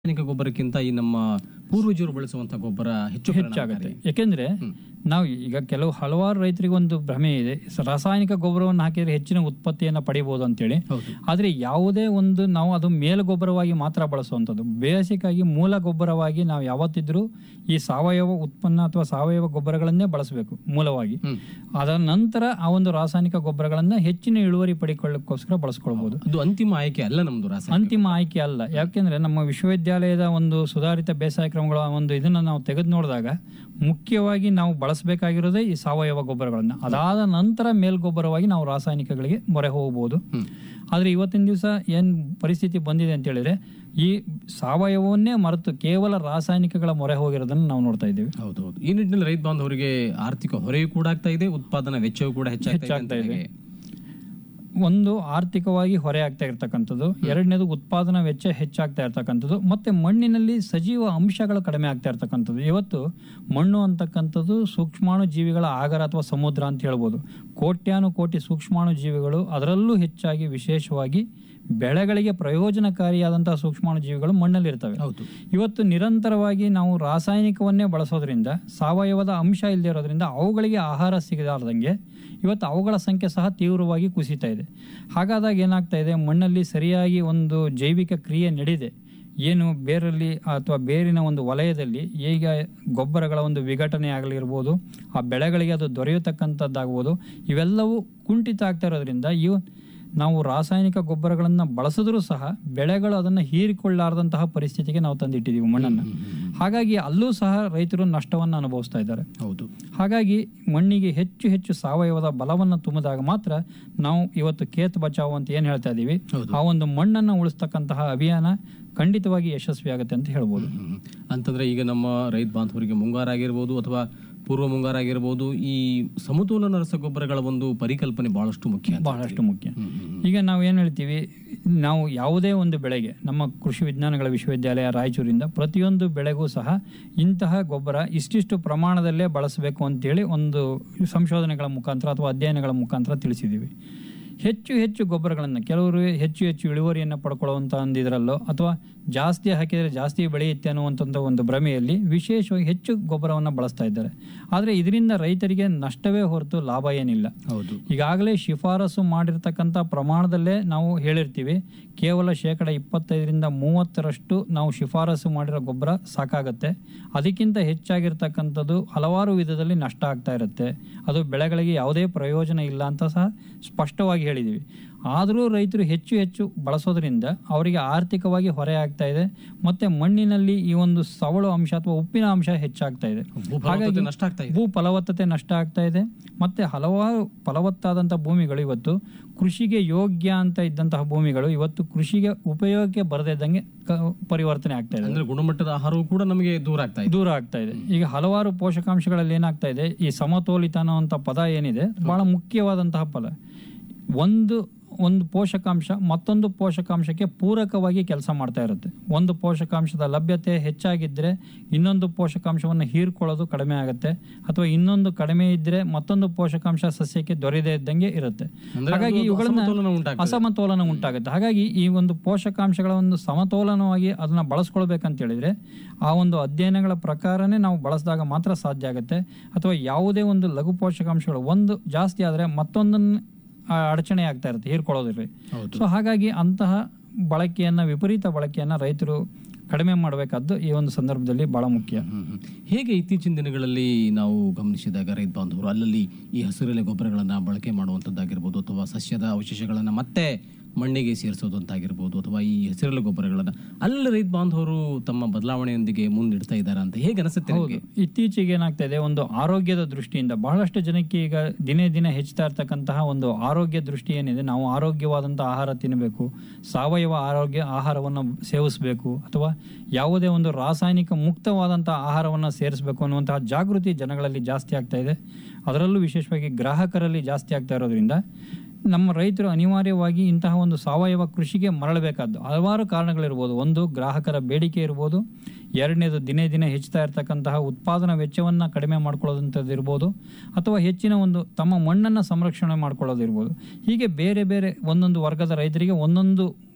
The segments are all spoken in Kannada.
ರಾಸಾಯನಿಕ ಗೊಬ್ಬರಕ್ಕಿಂತ ಈ ನಮ್ಮ ಪೂರ್ವಜರು ಬಳಸುವಂತ ಗೊಬ್ಬರ ಹೆಚ್ಚು ಹೆಚ್ಚಾಗುತ್ತೆ ಯಾಕೆಂದ್ರೆ ನಾವು ಈಗ ಕೆಲವು ಹಲವಾರು ರೈತರಿಗೆ ಒಂದು ಭ್ರಮೆ ಇದೆ ಸ- ರಾಸಾಯನಿಕ ಗೊಬ್ಬರವನ್ನು ಹಾಕಿದ್ರೆ ಹೆಚ್ಚಿನ ಉತ್ಪತ್ತಿಯನ್ನು ಪಡಿಬಹುದು ಅಂತೇಳಿ ಹೌದು ಆದರೆ ಯಾವುದೇ ಒಂದು ನಾವು ಅದು ಮೇಲು ಗೊಬ್ಬರವಾಗಿ ಮಾತ್ರ ಬಳಸುವಂಥದ್ದು ಬೇಸಿಕ್ ಆಗಿ ಮೂಲ ಗೊಬ್ಬರವಾಗಿ ನಾವು ಯಾವತ್ತಿದ್ರೂ ಈ ಸಾವಯವ ಉತ್ಪನ್ನ ಅಥವಾ ಸಾವಯವ ಗೊಬ್ಬರಗಳನ್ನೇ ಬಳಸಬೇಕು ಮೂಲವಾಗಿ ಹ್ಮ್. ಅದರ ನಂತರ ಆ ಒಂದು ರಾಸಾಯನಿಕ ಗೊಬ್ಬರಗಳನ್ನ ಹೆಚ್ಚಿನ ಇಳುವರಿ ಪಡಿಕೊಳ್ಳೋಕ್ಕೋಸ್ಕರ ಬಳಸ್ಕೊಳ್ಬಹುದು ಅದು ಅಂತಿಮ ಆಯ್ಕೆ ಅಲ್ಲ ನಮ್ದು ರಾಸಾಯನಿಕ ಅಂತಿಮ ಆಯ್ಕೆ ಅಲ್ಲ ಯಾಕೆಂದ್ರೆ ನಮ್ಮ ವಿಶ್ವವಿದ್ಯಾಲಯದ ಒಂದು ಸುಧಾರಿತ ಬೇಸಾಯ ಕ್ರಮಗಳ ಒಂದು ಇದನ್ನ ನಾವು ತೆಗೆದು ನೋಡಿದಾಗ ಮುಖ್ಯವಾಗಿ ನಾವು ಬಳಸಬೇಕಾಗಿರೋದೇ ಈ ಸಾವಯವ ಗೊಬ್ಬರಗಳನ್ನ ಅದಾದ ನಂತರ ಮೇಲ್ಗೊಬ್ಬರವಾಗಿ ನಾವು ರಾಸಾಯನಿಕಗಳಿಗೆ ಮೊರೆ ಹೋಗಬಹುದು ಹ್ಮ್. ಆದರೆ ಇವತ್ತಿನ ದಿವಸ ಏನು ಪರಿಸ್ಥಿತಿ ಬಂದಿದೆ ಅಂತ ಹೇಳಿದ್ರೆ ಈ ಸಾವಯವವನ್ನೇ ಮರೆತು ಕೇವಲ ರಾಸಾಯನಿಕಗಳ ಮೊರೆ ಹೋಗಿರೋದನ್ನು ನಾವು ನೋಡ್ತಾ ಇದ್ದೀವಿ ಹೌದು ಹೌದು ಈ ನಿಟ್ಟಿನಲ್ಲಿ ರೈತ ಬಾಂಧವರಿಗೆ ಆರ್ಥಿಕ ಹೊರೆಯೂ ಕೂಡ ಆಗ್ತಾ ಇದೆ ಉತ್ಪಾದನಾ ವೆಚ್ಚವೂ ಕೂಡ ಹೆಚ್ಚಾಗ್ತಾ ಇದೆ ಅಂತ ಹೆಚ್ಚಾಗ್ತಾ ಇದೆ. ಹೇಗೆ? ಒಂದು ಆರ್ಥಿಕವಾಗಿ ಹೊರೆ ಆಗ್ತಾ ಇರ್ತಕ್ಕಂಥದ್ದು ಎರಡನೇದು ಉತ್ಪಾದನಾ ವೆಚ್ಚ ಹೆಚ್ಚಾಗ್ತಾ ಇರ್ತಕ್ಕಂಥದ್ದು ಮತ್ತೆ ಮಣ್ಣಿನಲ್ಲಿ ಸಜೀವ ಅಂಶಗಳು ಕಡಿಮೆ ಆಗ್ತಾ ಇರ್ತಕ್ಕಂಥದ್ದು ಇವತ್ತು ಮಣ್ಣು ಅಂತಕ್ಕಂಥದ್ದು ಸೂಕ್ಷ್ಮಾಣು ಜೀವಿಗಳ ಆಗರ ಅಥವಾ ಸಮುದ್ರ ಅಂತ ಹೇಳ್ಬೋದು ಕೋಟ್ಯಾನು ಕೋಟಿ ಸೂಕ್ಷ್ಮಾಣು ಜೀವಿಗಳು ಅದರಲ್ಲೂ ಹೆಚ್ಚಾಗಿ ವಿಶೇಷವಾಗಿ ಬೆಳೆಗಳಿಗೆ ಪ್ರಯೋಜನಕಾರಿಯಾದಂತಹ ಸೂಕ್ಷ್ಮಾಣು ಜೀವಿಗಳು ಮಣ್ಣಲ್ಲಿರ್ತವೆ ಹೌದು ಇವತ್ತು ನಿರಂತರವಾಗಿ ನಾವು ರಾಸಾಯನಿಕವನ್ನೇ ಬಳಸೋದ್ರಿಂದ ಸಾವಯವದ ಅಂಶ ಇಲ್ಲದೆ ಇರೋದ್ರಿಂದ ಅವುಗಳಿಗೆ ಆಹಾರ ಸಿಗಲಾರ್ದಂಗೆ ಇವತ್ತು ಅವುಗಳ ಸಂಖ್ಯೆ ಸಹ ತೀವ್ರವಾಗಿ ಕುಸಿತಾ ಇದೆ ಹಾಗಾದಾಗ ಏನಾಗ್ತಾ ಇದೆ ಮಣ್ಣಲ್ಲಿ ಸರಿಯಾಗಿ ಒಂದು ಜೈವಿಕ ಕ್ರಿಯೆ ನಡೆದಿದೆ ಏನು ಬೇರಲ್ಲಿ ಅಥವಾ ಬೇರಿನ ಒಂದು ವಲಯದಲ್ಲಿ ಈಗ ಗೊಬ್ಬರಗಳ ಒಂದು ವಿಘಟನೆ ಆಗಲಿರ್ಬೋದು ಆ ಬೆಳೆಗಳಿಗೆ ಅದು ದೊರೆಯತಕ್ಕಂಥದ್ದಾಗ್ಬೋದು ಇವೆಲ್ಲವೂ ಕುಂಠಿತ ಆಗ್ತಾ ಇರೋದ್ರಿಂದ ಇವು ನಾವು ರಾಸಾಯನಿಕ ಗೊಬ್ಬರಗಳನ್ನು ಬಳಸಿದ್ರೂ ಸಹ ಬೆಳೆಗಳು ಅದನ್ನು ಹೀರಿಕೊಳ್ಳಾರ್ದಂತಹ ಪರಿಸ್ಥಿತಿಗೆ ನಾವು ತಂದಿಟ್ಟಿದ್ದೀವಿ ಮಣ್ಣನ್ನು ಹಾಗಾಗಿ ಅಲ್ಲೂ ಸಹ ರೈತರು ನಷ್ಟವನ್ನು ಅನುಭವಿಸ್ತಾ ಇದ್ದಾರೆ ಹೌದು ಹಾಗಾಗಿ ಮಣ್ಣಿಗೆ ಹೆಚ್ಚು ಹೆಚ್ಚು ಸಾವಯವದ ಬಲವನ್ನು ತುಂಬಿದಾಗ ಮಾತ್ರ ನಾವು ಇವತ್ತು ಕೇತ್ ಬಚಾವ್ ಅಂತ ಏನು ಹೇಳ್ತಾ ಇದ್ದೀವಿ ಹೌದು. ಆ ಒಂದು ಮಣ್ಣನ್ನು ಉಳಿಸ್ತಕ್ಕಂತಹ ಅಭಿಯಾನ ಖಂಡಿತವಾಗಿ ಯಶಸ್ವಿ ಆಗುತ್ತೆ ಅಂತ ಹೇಳ್ಬೋದು ಹ್ಮ್. ಅಂತಂದ್ರೆ ಈಗ ನಮ್ಮ ರೈತ ಬಾಂಧವರಿಗೆ ಮುಂಗಾರಾಗಿರ್ಬೋದು ಅಥವಾ ಪೂರ್ವ ಮುಂಗಾರಾಗಿರ್ಬೋದು ಈ ಸಮತೋಲನ ರಸಗೊಬ್ಬರಗಳ ಒಂದು ಪರಿಕಲ್ಪನೆ ಬಹಳಷ್ಟು ಮುಖ್ಯ ಅಂತ. ಬಹಳಷ್ಟು ಮುಖ್ಯ ಹ್ಮ್, ಹ್ಮ್, ಹ್ಮ್. ಈಗ ನಾವು ಏನು ಹೇಳ್ತೀವಿ ನಾವು ಯಾವುದೇ ಒಂದು ಬೆಳೆಗೆ ನಮ್ಮ ಕೃಷಿ ವಿಜ್ಞಾನಗಳ ವಿಶ್ವವಿದ್ಯಾಲಯ ರಾಯಚೂರಿಂದ ಪ್ರತಿಯೊಂದು ಬೆಳೆಗೂ ಸಹ ಇಂತಹ ಗೊಬ್ಬರ ಇಷ್ಟಿಷ್ಟು ಪ್ರಮಾಣದಲ್ಲೇ ಬಳಸಬೇಕು ಅಂತೇಳಿ ಒಂದು ಸಂಶೋಧನೆಗಳ ಮುಖಾಂತರ ಅಥವಾ ಅಧ್ಯಯನಗಳ ಮುಖಾಂತರ ತಿಳಿಸಿದ್ದೀವಿ ಹೆಚ್ಚು ಹೆಚ್ಚು ಗೊಬ್ಬರಗಳನ್ನು ಕೆಲವರು ಹೆಚ್ಚು ಹೆಚ್ಚು ಇಳುವರಿಯನ್ನು ಪಡ್ಕೊಳ್ಳುವಂಥ ಒಂದು ಇದರಲ್ಲೋ ಅಥವಾ ಜಾಸ್ತಿ ಹಾಕಿದರೆ ಜಾಸ್ತಿ ಬೆಳೆಯುತ್ತೆ ಅನ್ನುವಂಥ ಒಂದು ಭ್ರಮೆಯಲ್ಲಿ ವಿಶೇಷವಾಗಿ ಹೆಚ್ಚು ಗೊಬ್ಬರವನ್ನು ಬಳಸ್ತಾ ಇದ್ದಾರೆ ಆದರೆ ಇದರಿಂದ ರೈತರಿಗೆ ನಷ್ಟವೇ ಹೊರತು ಲಾಭ ಏನಿಲ್ಲ ಹೌದು ಈಗಾಗಲೇ ಶಿಫಾರಸು ಮಾಡಿರ್ತಕ್ಕಂಥ ಪ್ರಮಾಣದಲ್ಲೇ ನಾವು ಹೇಳಿರ್ತೀವಿ ಕೇವಲ ಶೇಕಡ ಇಪ್ಪತ್ತೈದರಿಂದ ಮೂವತ್ತರಷ್ಟು ನಾವು ಶಿಫಾರಸು ಮಾಡಿರೋ ಗೊಬ್ಬರ ಸಾಕಾಗತ್ತೆ ಅದಕ್ಕಿಂತ ಹೆಚ್ಚಾಗಿರ್ತಕ್ಕಂಥದ್ದು ಹಲವಾರು ವಿಧದಲ್ಲಿ ನಷ್ಟ ಆಗ್ತಾ ಇರುತ್ತೆ ಅದು ಬೆಳೆಗಳಿಗೆ ಯಾವುದೇ ಪ್ರಯೋಜನ ಇಲ್ಲ ಅಂತ ಸಹ ಸ್ಪಷ್ಟವಾಗಿ ಹೇಳಿದ್ದೀವಿ ಆದರೂ ರೈತರು ಹೆಚ್ಚು ಹೆಚ್ಚು ಬಳಸೋದ್ರಿಂದ ಅವರಿಗೆ ಆರ್ಥಿಕವಾಗಿ ಹೊರೆ ಆಗ್ತಾ ಇದೆ ಮತ್ತೆ ಮಣ್ಣಿನಲ್ಲಿ ಈ ಒಂದು ಸವಳು ಅಂಶ ಅಥವಾ ಉಪ್ಪಿನ ಅಂಶ ಹೆಚ್ಚಾಗ್ತಾ ಇದೆ ಭೂಫಲವತ್ತತೆ ನಷ್ಟ ಆಗ್ತಾ ಇದೆ ಭೂ ಫಲವತ್ತತೆ ನಷ್ಟ ಆಗ್ತಾ ಇದೆ ಮತ್ತೆ ಹಲವಾರು ಫಲವತ್ತಾದಂಥ ಭೂಮಿಗಳು ಇವತ್ತು ಕೃಷಿಗೆ ಯೋಗ್ಯ ಅಂತ ಇದ್ದಂತಹ ಭೂಮಿಗಳು ಇವತ್ತು ಕೃಷಿಗೆ ಉಪಯೋಗಕ್ಕೆ ಬರದೇ ಇದ್ದಂಗೆ ಕ- ಪರಿವರ್ತನೆ ಆಗ್ತಾ ಇದೆ ಅಂದ್ರೆ ಗುಣಮಟ್ಟದ ಆಹಾರವು ಕೂಡ ನಮಗೆ ದೂರ ಆಗ್ತಾ ಇದೆ ದೂರ ಆಗ್ತಾ ಇದೆ ಈಗ ಹಲವಾರು ಪೋಷಕಾಂಶಗಳಲ್ಲಿ ಏನಾಗ್ತಾ ಇದೆ ಈ ಸಮತೋಲಿತ ಅನ್ನುವಂಥ ಪದ ಏನಿದೆ ಬಹಳ ಮುಖ್ಯವಾದಂತಹ ಪದ ಒಂದು ಒಂದು ಪೋಷಕಾಂಶ ಮತ್ತೊಂದು ಪೋಷಕಾಂಶಕ್ಕೆ ಪೂರಕವಾಗಿ ಕೆಲಸ ಮಾಡ್ತಾ ಇರುತ್ತೆ ಒಂದು ಪೋಷಕಾಂಶದ ಲಭ್ಯತೆ ಹೆಚ್ಚಾಗಿದ್ದರೆ ಇನ್ನೊಂದು ಪೋಷಕಾಂಶವನ್ನು ಹೀರ್ಕೊಳ್ಳೋದು ಕಡಿಮೆ ಆಗುತ್ತೆ ಅಥವಾ ಇನ್ನೊಂದು ಕಡಿಮೆ ಇದ್ದರೆ ಮತ್ತೊಂದು ಪೋಷಕಾಂಶ ಸಸ್ಯಕ್ಕೆ ದೊರೆಯದೇ ಇದ್ದಂಗೆ ಇರುತ್ತೆ ಅಂದ್ರೆ ಹಾಗಾಗಿ ಅದು ಇವುಗಳನ್ನ ಅಸಮತೋಲನ ಉಂಟಾಗ್ತದೆ. ಅಸಮತೋಲನ ಉಂಟಾಗುತ್ತೆ ಹಾಗಾಗಿ ಈ ಒಂದು ಪೋಷಕಾಂಶಗಳ ಒಂದು ಸಮತೋಲನವಾಗಿ ಅದನ್ನ ಬಳಸ್ಕೊಳ್ಬೇಕಂತ ಹೇಳಿದ್ರೆ ಆ ಒಂದು ಅಧ್ಯಯನಗಳ ಪ್ರಕಾರನೇ ನಾವು ಬಳಸಿದಾಗ ಮಾತ್ರ ಸಾಧ್ಯ ಆಗುತ್ತೆ ಅಥವಾ ಯಾವುದೇ ಒಂದು ಲಘು ಪೋಷಕಾಂಶಗಳು ಒಂದು ಜಾಸ್ತಿ ಆದರೆ ಮತ್ತೊಂದನ್ನು ಆ, ಅಡಚಣೆ ಆಗ್ತಾ ಇರುತ್ತೆ ಹೀರ್ಕೊಳ್ಳೋದಿರ್ರಿ ಹೌದು ಸೊ ಹಾಗಾಗಿ ಅಂತಹ ಬಳಕೆಯನ್ನ ವಿಪರೀತ ಬಳಕೆಯನ್ನ ರೈತರು ಕಡಿಮೆ ಮಾಡಬೇಕಾದ್ದು ಈ ಒಂದು ಸಂದರ್ಭದಲ್ಲಿ ಬಹಳ ಮುಖ್ಯ ಹ್ಮ್, ಹ್ಮ್. ಹೇಗೆ ಇತ್ತೀಚಿನ ದಿನಗಳಲ್ಲಿ ನಾವು ಗಮನಿಸಿದಾಗ ರೈತ ಬಾಂಧವರು ಅಲ್ಲಲ್ಲಿ ಈ ಹಸಿರೆಲೆ ಗೊಬ್ಬರಗಳನ್ನ ಬಳಕೆ ಮಾಡುವಂಥದ್ದಾಗಿರ್ಬೋದು ಅಥವಾ ಸಸ್ಯದ ಅವಶೇಷಗಳನ್ನ ಮತ್ತೆ ಮಣ್ಣಿಗೆ ಸೇರಿಸೋದು ಅಂತಾಗಿರ್ಬೋದು ಅಥವಾ ಈ ಹಸಿರೆಲೆ ಗೊಬ್ಬರಗಳನ್ನ ಅಲ್ಲಿ ರೈತ ಬಾಂಧವರು ತಮ್ಮ ಬದಲಾವಣೆಯೊಂದಿಗೆ ಮುಂದಿಡ್ತಾ ಇದ್ದಾರೆ ಅಂತ ಹೇಗೆ ಅನಿಸುತ್ತೆ ಹೌದು ನಿಮ್ಗೆ? ಇತ್ತೀಚೆಗೆ ಏನಾಗ್ತಾ ಇದೆ ಒಂದು ಆರೋಗ್ಯದ ದೃಷ್ಟಿಯಿಂದ ಬಹಳಷ್ಟು ಜನಕ್ಕೆ ಈಗ ದಿನೇ ದಿನ ಹೆಚ್ಚುತ್ತಾ ಇರ್ತಕ್ಕಂತಹ ಒಂದು ಆರೋಗ್ಯ ದೃಷ್ಟಿ ಏನಿದೆ ನಾವು ಆರೋಗ್ಯವಾದಂತಹ ಆಹಾರ ತಿನ್ನಬೇಕು ಸಾವಯವ ಆರೋಗ್ಯ ಆಹಾರವನ್ನು ಸೇವಿಸಬೇಕು ಅಥವಾ ಯಾವುದೇ ಒಂದು ರಾಸಾಯನಿಕ ಮುಕ್ತವಾದಂತಹ ಆಹಾರವನ್ನು ಸೇರಿಸಬೇಕು ಅನ್ನುವಂತಹ ಜಾಗೃತಿ ಜನಗಳಲ್ಲಿ ಜಾಸ್ತಿ ಆಗ್ತಾ ಇದೆ ಅದರಲ್ಲೂ ವಿಶೇಷವಾಗಿ ಗ್ರಾಹಕರಲ್ಲಿ ಜಾಸ್ತಿ ಆಗ್ತಾ ಇರೋದ್ರಿಂದ ನಮ್ಮ ರೈತರು ಅನಿವಾರ್ಯವಾಗಿ ಇಂತಹ ಒಂದು ಸಾವಯವ ಕೃಷಿಗೆ ಮರಳಬೇಕಾದ್ದು ಹಲವಾರು ಕಾರಣಗಳಿರ್ಬೋದು ಒಂದು ಗ್ರಾಹಕರ ಬೇಡಿಕೆ ಇರ್ಬೋದು ಎರಡನೇದು ದಿನೇ ದಿನೇ ಹೆಚ್ಚುತ್ತಾ ಇರತಕ್ಕಂತಹ ಉತ್ಪಾದನಾ ವೆಚ್ಚವನ್ನು ಕಡಿಮೆ ಮಾಡ್ಕೊಳ್ಳೋದಂಥದ್ದು ಇರ್ಬೋದು ಅಥವಾ ಹೆಚ್ಚಿನ ಒಂದು ತಮ್ಮ ಮಣ್ಣನ್ನು ಸಂರಕ್ಷಣೆ ಮಾಡ್ಕೊಳ್ಳೋದಿರ್ಬೋದು ಹೀಗೆ ಬೇರೆ ಬೇರೆ ಒಂದೊಂದು ವರ್ಗದ ರೈತರಿಗೆ ಒಂದೊಂದು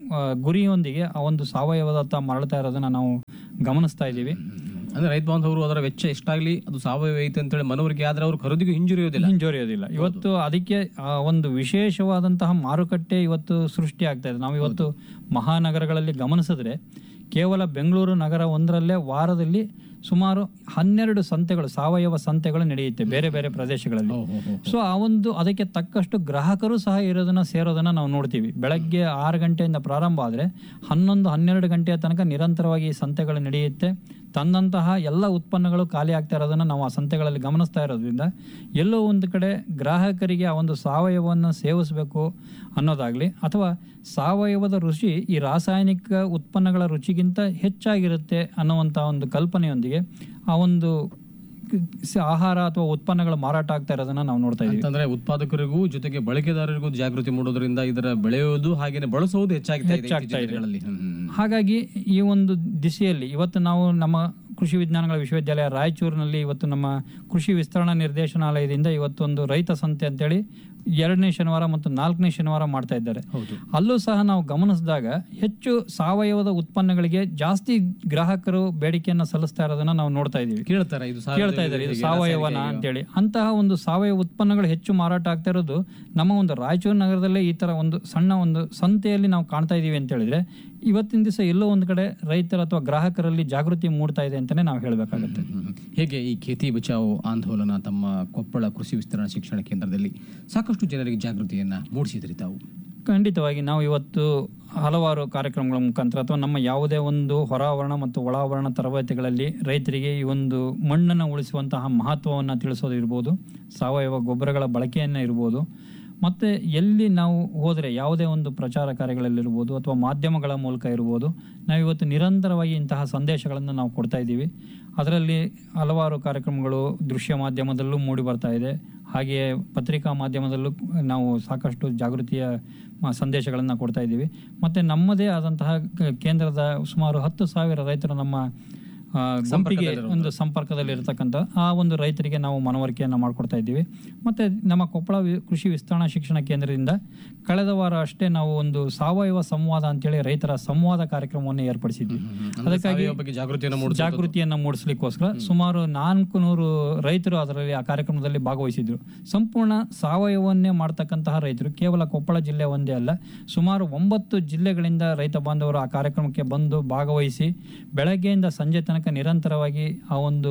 ಆ, ಗುರಿಯೊಂದಿಗೆ ಆ ಒಂದು ಸಾವಯವದತ್ತ ಮರಳ್ತಾ ಇರೋದನ್ನ ನಾವು ಗಮನಿಸ್ತಾ ಇದ್ದೀವಿ ಅಂದ್ರೆ ರೈತ ಬಾಂಧವರು ಅದರ ವೆಚ್ಚ ಎಷ್ಟಾಗ್ಲಿ ಅದು ಸಾವಯವ ಐತೆ ಅಂತೇಳಿ ಮನವರಿಕೆ ಆದ್ರೆ ಅವರು ಖರೀದಿಗೂ ಹಿಂಜರಿಯೋದಿಲ್ಲ ಹಿಂಜರಿಯೋದಿಲ್ಲ ಇವತ್ತು ಅದಕ್ಕೆ ಆ ಒಂದು ವಿಶೇಷವಾದಂತಹ ಮಾರುಕಟ್ಟೆ ಇವತ್ತು ಸೃಷ್ಟಿ ಆಗ್ತಾ ಇದೆ ನಾವು ಇವತ್ತು ಮಹಾನಗರಗಳಲ್ಲಿ ಗಮನಿಸಿದ್ರೆ ಕೇವಲ ಬೆಂಗಳೂರು ನಗರ ಒಂದರಲ್ಲೇ ವಾರದಲ್ಲಿ ಸುಮಾರು ಹನ್ನೆರಡು ಸಂತೆಗಳು ಸಾವಯವ ಸಂತೆಗಳು ನಡೆಯುತ್ತೆ ಬೇರೆ ಬೇರೆ ಪ್ರದೇಶಗಳಲ್ಲಿ ಓ, ಹೋ, ಹೋ. ಸೊ ಆ ಒಂದು ಅದಕ್ಕೆ ತಕ್ಕಷ್ಟು ಗ್ರಾಹಕರು ಸಹ ಇರೋದನ್ನ ಸೇರೋದನ್ನ ನಾವು ನೋಡ್ತೀವಿ ಬೆಳಗ್ಗೆ ಆರು ಗಂಟೆಯಿಂದ ಪ್ರಾರಂಭ ಆದರೆ ಹನ್ನೊಂದು ಹನ್ನೆರಡು ಗಂಟೆಯ ತನಕ ನಿರಂತರವಾಗಿ ಈ ಸಂತೆಗಳು ನಡೆಯುತ್ತೆ ತಂದಂತಹ ಎಲ್ಲ ಉತ್ಪನ್ನಗಳು ಖಾಲಿ ಆಗ್ತಾ ಇರೋದನ್ನ ನಾವು ಆ ಸಂತೆಗಳಲ್ಲಿ ಗಮನಿಸ್ತಾ ಇರೋದ್ರಿಂದ ಎಲ್ಲೋ ಒಂದು ಕಡೆ ಗ್ರಾಹಕರಿಗೆ ಆ ಒಂದು ಸಾವಯವವನ್ನು ಸೇವಿಸಬೇಕು ಅನ್ನೋದಾಗ್ಲಿ ಅಥವಾ ಸಾವಯವದ ರುಚಿ ಈ ರಾಸಾಯನಿಕ ಉತ್ಪನ್ನಗಳ ರುಚಿಗಿಂತ ಹೆಚ್ಚಾಗಿರುತ್ತೆ ಅನ್ನುವಂಥ ಒಂದು ಕಲ್ಪನೆಯೊಂದಿಗೆ ಆ ಒಂದು ಸ- ಆಹಾರ ಅಥವಾ ಉತ್ಪನ್ನಗಳು ಮಾರಾಟ ಆಗ್ತಾ ಇರೋದನ್ನ ನಾವು ನೋಡ್ತಾ ಇದ್ದೀವಿ ಅಂತಂದ್ರೆ ಉತ್ಪಾದಕರಿಗೂ ಜೊತೆಗೆ ಬಳಕೆದಾರರಿಗೂ ಜಾಗೃತಿ ಮೂಡೋದ್ರಿಂದ ಇದರ ಬೆಳೆಯೋದು ಹಾಗೇನೆ ಬಳಸೋದು ಹೆಚ್ಚಾಗ್ತಾ ಇದೆ ಇತ್ತೀಚಿನ ದಿನಗಳಲ್ಲಿ. ಹ್ಮ್, ಹ್ಮ್. ಹಾಗಾಗಿ ಈ ಒಂದು ದಿಸೆಯಲ್ಲಿ ಇವತ್ತು ನಾವು ನಮ್ಮ ಕೃಷಿ ವಿಜ್ಞಾನಗಳ ವಿಶ್ವವಿದ್ಯಾಲಯ ರಾಯಚೂರಿನಲ್ಲಿ ಇವತ್ತು ನಮ್ಮ ಕೃಷಿ ವಿಸ್ತರಣಾ ನಿರ್ದೇಶನಾಲಯದಿಂದ ಇವತ್ತೊಂದು ರೈತ ಸಂತೆ ಅಂತೇಳಿ ಎರಡನೇ ಶನಿವಾರ ಮತ್ತು ನಾಲ್ಕನೇ ಶನಿವಾರ ಮಾಡ್ತಾ ಇದ್ದಾರೆ ಹೌದು ಅಲ್ಲೂ ಸಹ ನಾವು ಗಮನಿಸಿದಾಗ ಹೆಚ್ಚು ಸಾವಯವದ ಉತ್ಪನ್ನಗಳಿಗೆ ಜಾಸ್ತಿ ಗ್ರಾಹಕರು ಬೇಡಿಕೆಯನ್ನು ಸಲ್ಲಿಸ್ತಾ ಇರೋದನ್ನ ನಾವು ನೋಡ್ತಾ ಇದ್ದೀವಿ ಕೇಳ್ತಾರ ಇದು ಸಾವಯವ ಕೇಳ್ತಾ ಇದ್ದಾರೆ ಇದು ಹೇಗೆ ಸಾವಯವನ ರಾಸಾಯನಿಕ ಅಂತೇಳಿ ಅಂತಹ ಒಂದು ಸಾವಯವ ಉತ್ಪನ್ನಗಳು ಹೆಚ್ಚು ಮಾರಾಟ ಆಗ್ತಾ ಇರೋದು ನಮ್ಮ ಒಂದು ರಾಯಚೂರು ನಗರದಲ್ಲೇ ಈ ತರ ಒಂದು ಸಣ್ಣ ಒಂದು ಸಂತೆಯಲ್ಲಿ ನಾವು ಕಾಣ್ತಾ ಇದೀವಿ ಅಂತ ಹೇಳಿದ್ರೆ ಇವತ್ತಿನ ದಿವಸ ಎಲ್ಲೋ ಒಂದು ಕಡೆ ರೈತರ ಅಥವಾ ಗ್ರಾಹಕರಲ್ಲಿ ಜಾಗೃತಿ ಮೂಡ್ತಾ ಇದೆ ಅಂತಾನೆ ನಾವು ಹೇಳಬೇಕಾಗುತ್ತೆ ಹ್ಮ್, ಹ್ಮ್. ಹೇಗೆ ಈ ಖೇತಿ ಬಚಾವ್ ಆಂದೋಲನ ತಮ್ಮ ಕೊಪ್ಪಳ ಕೃಷಿ ವಿಸ್ತರಣಾ ಶಿಕ್ಷಣ ಕೇಂದ್ರದಲ್ಲಿ ಸಾಕಷ್ಟು ಜನರಿಗೆ ಜಾಗೃತಿಯನ್ನ ಮೂಡಿಸಿದ್ರಿ ತಾವು ಖಂಡಿತವಾಗಿ ನಾವು ಇವತ್ತು ಹಲವಾರು ಕಾರ್ಯಕ್ರಮಗಳ ಮುಖಾಂತರ ಅಥವಾ ನಮ್ಮ ಯಾವುದೇ ಒಂದು ಹೊರಾವರಣ ಮತ್ತು ಒಳಾವರಣ ತರಬೇತಿಗಳಲ್ಲಿ ರೈತರಿಗೆ ಈ ಒಂದು ಮಣ್ಣನ್ನು ಉಳಿಸುವಂತಹ ಮಹತ್ವವನ್ನು ತಿಳಿಸೋದು ಇರ್ಬೋದು ಸಾವಯವ ಗೊಬ್ಬರಗಳ ಬಳಕೆಯನ್ನು ಇರ್ಬೋದು ಮತ್ತು ಎಲ್ಲಿ ನಾವು ಹೋದರೆ ಯಾವುದೇ ಒಂದು ಪ್ರಚಾರ ಕಾರ್ಯಗಳಲ್ಲಿರ್ಬೋದು ಅಥವಾ ಮಾಧ್ಯಮಗಳ ಮೂಲಕ ಇರ್ಬೋದು ನಾವು ಇವತ್ತು ನಿರಂತರವಾಗಿ ಇಂತಹ ಸಂದೇಶಗಳನ್ನು ನಾವು ಕೊಡ್ತಾ ಇದ್ದೀವಿ ಅದರಲ್ಲಿ ಹಲವಾರು ಕಾರ್ಯಕ್ರಮಗಳು ದೃಶ್ಯ ಮಾಧ್ಯಮದಲ್ಲೂ ಮೂಡಿ ಬರ್ತಾ ಇದೆ ಹಾಗೆಯೇ ಪತ್ರಿಕಾ ಮಾಧ್ಯಮದಲ್ಲೂ ನಾವು ಸಾಕಷ್ಟು ಜಾಗೃತಿಯ ಸಂದೇಶಗಳನ್ನು ಕೊಡ್ತಾ ಇದ್ದೀವಿ ಮತ್ತು ನಮ್ಮದೇ ಆದಂತಹ ಕ- ಕೇಂದ್ರದ ಸುಮಾರು ಹತ್ತು ಸಾವಿರ ರೈತರು ನಮ್ಮ ಆ, ಗುಂಪಿಗೆ ಒಂದು ಸಂಪರ್ಕದಲ್ಲಿ ಇರತಕ್ಕಂಥ ಆ ಒಂದು ರೈತರಿಗೆ ನಾವು ಮನವರಿಕೆಯನ್ನು ಮಾಡಿಕೊಡ್ತಾ ಇದ್ದೀವಿ ಮತ್ತು ನಮ್ಮ ಕೊಪ್ಪಳ ವಿ- ಕೃಷಿ ವಿಸ್ತರಣಾ ಶಿಕ್ಷಣ ಕೇಂದ್ರದಿಂದ ಕಳೆದ ವಾರ ಅಷ್ಟೇ ನಾವು ಒಂದು ಸಾವಯವ ಸಂವಾದ ಅಂತೇಳಿ ರೈತರ ಸಂವಾದ ಕಾರ್ಯಕ್ರಮವನ್ನು ಏರ್ಪಡಿಸಿದ್ವಿ ಅಂದ್ರೆ ಸಾವಯವ ಬಗ್ಗೆ ಜಾಗೃತಿಯನ್ನು ಮೂಡಿಸ ಜಾಗೃತಿಯನ್ನು ಮೂಡಿಸ್ಲಿಕ್ಕೋಸ್ಕರ ಸುಮಾರು ನಾಲ್ಕು ನೂರು ರೈತರು ಅದರಲ್ಲಿ ಆ ಕಾರ್ಯಕ್ರಮದಲ್ಲಿ ಭಾಗವಹಿಸಿದ್ರು ಸಂಪೂರ್ಣ ಸಾವಯವನ್ನೇ ಮಾಡ್ತಕ್ಕಂತಹ ರೈತರು ಕೇವಲ ಕೊಪ್ಪಳ ಜಿಲ್ಲೆ ಒಂದೇ ಅಲ್ಲ ಸುಮಾರು ಒಂಬತ್ತು ಜಿಲ್ಲೆಗಳಿಂದ ರೈತ ಬಾಂಧವರು ಆ ಕಾರ್ಯಕ್ರಮಕ್ಕೆ ಬಂದು ಭಾಗವಹಿಸಿ ಬೆಳಗ್ಗೆಯಿಂದ ಸಂಜೆ ತನಕ ನಿರಂತರವಾಗಿ ಆ ಒಂದು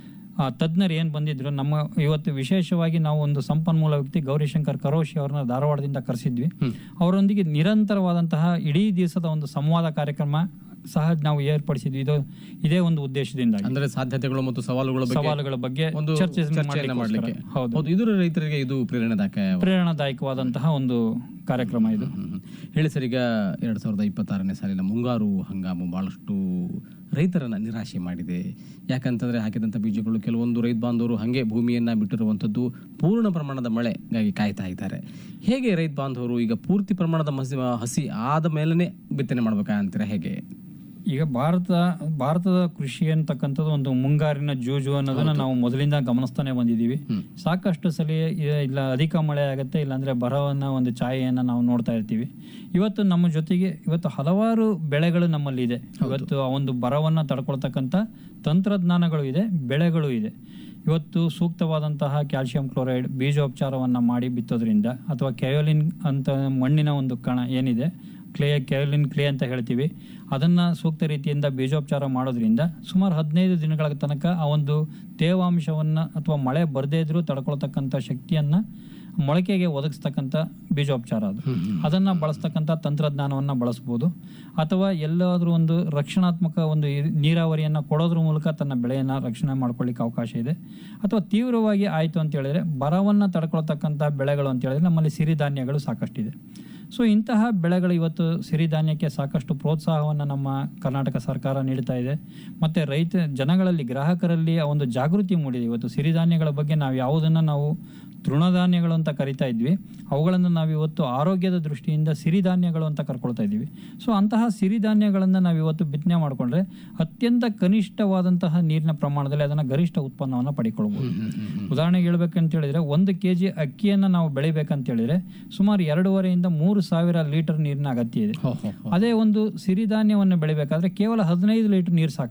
ಆ ತಜ್ಞರು ಏನು ಬಂದಿದ್ರು ನಮ್ಮ ಇವತ್ತು ವಿಶೇಷವಾಗಿ ನಾವು ಒಂದು ಸಂಪನ್ಮೂಲ ವ್ಯಕ್ತಿ ಗೌರಿಶಂಕರ್ ಕರೋಶಿ ಅವ್ರನ್ನ ಧಾರವಾಡದಿಂದ ಕರೆಸಿದ್ವಿ ಅವರೊಂದಿಗೆ ನಿರಂತರವಾದಂತಹ ಇಡೀ ದಿವಸದ ಒಂದು ಸಂವಾದ ಕಾರ್ಯಕ್ರಮ ಸಹ ನಾವು ಏರ್ಪಡಿಸಿದ್ವಿ ಇದು ಇದೇ ಒಂದು ಉದ್ದೇಶದಿಂದ ಅಂದ್ರೆ ಸಾಧ್ಯತೆಗಳು ಮತ್ತು ಸವಾಲುಗಳ ಬಗ್ಗೆ ಸವಾಲುಗಳ ಬಗ್ಗೆ ಒಂದು ಚರ್ಚೆ ಚರ್ಚೆಯನ್ನ ಮಾಡ್ಲಿಕ್ಕೆ ಹೌದು ಹೌದು ಇದು ರೈತರಿಗೆ ಇದು ಪ್ರೇರಣಾದಾಯಕ ಪ್ರೇರಣಾದಾಯಕವಾದಂತಹ ಒಂದು ಕಾರ್ಯಕ್ರಮ ಇದು ಹ್ಮ್, ಹ್ಮ್. ಹೇಳಿ ಸರ್ ಈಗ ಎರಡ್ ಸಾವಿರದ ಇಪ್ಪತ್ತಾರನೇ ಸಾಲಿನ ಮುಂಗಾರು ಹಂಗಾಮು ಬಹಳಷ್ಟು ರೈತರನ್ನ ನಿರಾಶೆ ಮಾಡಿದೆ ಯಾಕಂತಂದ್ರೆ ಹಾಕಿದಂಥ ಬೀಜಗಳು ಕೆಲವೊಂದು ರೈತ ಬಾಂಧವರು ಹಾಗೆ ಭೂಮಿಯನ್ನ ಬಿಟ್ಟಿರುವಂಥದ್ದು ಪೂರ್ಣ ಪ್ರಮಾಣದ ಮಳೆಗಾಗಿ ಕಾಯ್ತಾ ಇದ್ದಾರೆ ಹೇಗೆ ರೈತ ಬಾಂಧವರು ಈಗ ಪೂರ್ತಿ ಪ್ರಮಾಣದ ಮಸಿ ಹಸಿ ಆದ ಮೇಲೇ ಬಿತ್ತನೆ ಮಾಡ್ಬೇಕಾ ಅಂತೀರಾ ಹೇಗೆ ಈಗ ಭಾರತ ಭಾರತದ ಕೃಷಿ ಅಂತಕ್ಕಂಥದ್ದು ಒಂದು ಮುಂಗಾರಿನ ಜೂಜು ಅನ್ನೋದನ್ನ ನಾವು ಮೊದಲಿಂದ ಗಮನಿಸ್ತಾನೆ ಬಂದಿದ್ದೀವಿ ಸಾಕಷ್ಟು ಸಲ ಇ- ಇಲ್ಲ ಅಧಿಕ ಮಳೆ ಆಗುತ್ತೆ ಇಲ್ಲಾಂದ್ರೆ ಬರವನ್ನ ಒಂದು ಛಾಯೆಯನ್ನ ನಾವು ನೋಡ್ತಾ ಇರ್ತೀವಿ ಇವತ್ತು ನಮ್ಮ ಜೊತೆಗೆ ಇವತ್ತು ಹಲವಾರು ಬೆಳೆಗಳು ನಮ್ಮಲ್ಲಿ ಇದೆ ಇವತ್ತು ಆ ಒಂದು ಬರವನ್ನ ತಡ್ಕೊಳ್ತಕ್ಕಂಥ ತಂತ್ರಜ್ಞಾನಗಳು ಇದೆ ಬೆಳೆಗಳು ಇದೆ ಇವತ್ತು ಸೂಕ್ತವಾದಂತಹ ಕ್ಯಾಲ್ಸಿಯಂ ಕ್ಲೋರೈಡ್ ಬೀಜೋಪಚಾರವನ್ನು ಮಾಡಿ ಬಿತ್ತೋದ್ರಿಂದ ಅಥವಾ ಕೆಯೋಲಿನ್ ಅಂತ ಮಣ್ಣಿನ ಒಂದು ಕಣ ಏನಿದೆ ಕ್ಲೇ ಕೆಯೋಲಿನ್ ಕ್ಲೇ ಅಂತ ಹೇಳ್ತೀವಿ ಅದನ್ನು ಸೂಕ್ತ ರೀತಿಯಿಂದ ಬೀಜೋಪಚಾರ ಮಾಡೋದ್ರಿಂದ ಸುಮಾರು ಹದಿನೈದು ದಿನಗಳ ತನಕ ಆ ಒಂದು ತೇವಾಂಶವನ್ನು ಅಥವಾ ಮಳೆ ಬರದೇ ಇದ್ರೂ ತಡ್ಕೊಳ್ತಕ್ಕಂಥ ಶಕ್ತಿಯನ್ನು ಮೊಳಕೆಗೆ ಒದಗಿಸ್ತಕ್ಕಂಥ ಬೀಜೋಪಚಾರ ಅದು ಅದನ್ನು ಬಳಸ್ತಕ್ಕಂಥ ತಂತ್ರಜ್ಞಾನವನ್ನು ಬಳಸ್ಬೋದು ಅಥವಾ ಎಲ್ಲಾದರೂ ಒಂದು ರಕ್ಷಣಾತ್ಮಕ ಒಂದು ಇರ್- ನೀರಾವರಿಯನ್ನು ಕೊಡೋದ್ರ ಮೂಲಕ ತನ್ನ ಬೆಳೆಯನ್ನು ರಕ್ಷಣೆ ಮಾಡ್ಕೊಳ್ಳಿಕ್ಕೆ ಅವಕಾಶ ಇದೆ ಅಥವಾ ತೀವ್ರವಾಗಿ ಆಯಿತು ಅಂತ ಹೇಳಿದ್ರೆ ಬರವನ್ನು ತಡ್ಕೊಳ್ತಕ್ಕಂಥ ಬೆಳೆಗಳು ಅಂತ ಹೇಳಿದ್ರೆ ನಮ್ಮಲ್ಲಿ ಸಿರಿಧಾನ್ಯಗಳು ಸಾಕಷ್ಟಿದೆ ಸೊ ಇಂತಹ ಬೆಳೆಗಳು ಇವತ್ತು ಸಿರಿಧಾನ್ಯಕ್ಕೆ ಸಾಕಷ್ಟು ಪ್ರೋತ್ಸಾಹವನ್ನು ನಮ್ಮ ಕರ್ನಾಟಕ ಸರ್ಕಾರ ನೀಡ್ತಾ ಇದೆ ಮತ್ತು ರೈತ ಜನಗಳಲ್ಲಿ ಗ್ರಾಹಕರಲ್ಲಿ ಆ ಒಂದು ಜಾಗೃತಿ ಮೂಡಿದೆ ಇವತ್ತು ಸಿರಿಧಾನ್ಯಗಳ ಬಗ್ಗೆ ನಾವು ಯಾವುದನ್ನು ನಾವು ತೃಣಧಾನ್ಯಗಳು ಅಂತ ಕರಿತಾ ಇದ್ವಿ ಅವುಗಳನ್ನು ನಾವು ಇವತ್ತು ಆರೋಗ್ಯದ ದೃಷ್ಟಿಯಿಂದ ಸಿರಿಧಾನ್ಯಗಳು ಅಂತ ಕರ್ಕೊಳ್ತಾ ಇದ್ದೀವಿ ಸೊ ಅಂತಹ ಸಿರಿಧಾನ್ಯಗಳನ್ನು ನಾವು ಇವತ್ತು ಬಿತ್ತನೆ ಮಾಡಿಕೊಂಡ್ರೆ ಅತ್ಯಂತ ಕನಿಷ್ಠವಾದಂತಹ ನೀರಿನ ಪ್ರಮಾಣದಲ್ಲಿ ಅದನ್ನು ಗರಿಷ್ಠ ಉತ್ಪನ್ನವನ್ನು ಪಡ್ಕೊಳ್ಬೋದು ಉದಾಹರಣೆಗೆ ಹೇಳ್ಬೇಕಂತ ಹೇಳಿದ್ರೆ ಒಂದು ಕೆ ಜಿ ಅಕ್ಕಿಯನ್ನು ನಾವು ಬೆಳಿಬೇಕಂತ ಹೇಳಿದ್ರೆ ಸುಮಾರು ಎರಡೂವರೆಯಿಂದ ಮೂರು ಸಾವಿರ ಲೀಟರ್ ನೀರಿನ ಅಗತ್ಯ ಇದೆ ಹೋ, ಹೋ, ಹೋ. ಅದೇ ಒಂದು ಸಿರಿಧಾನ್ಯವನ್ನು ಬೆಳಿಬೇಕಾದ್ರೆ ಕೇವಲ ಹದಿನೈದು ಲೀಟರ್ ನೀರು ಸಾಕು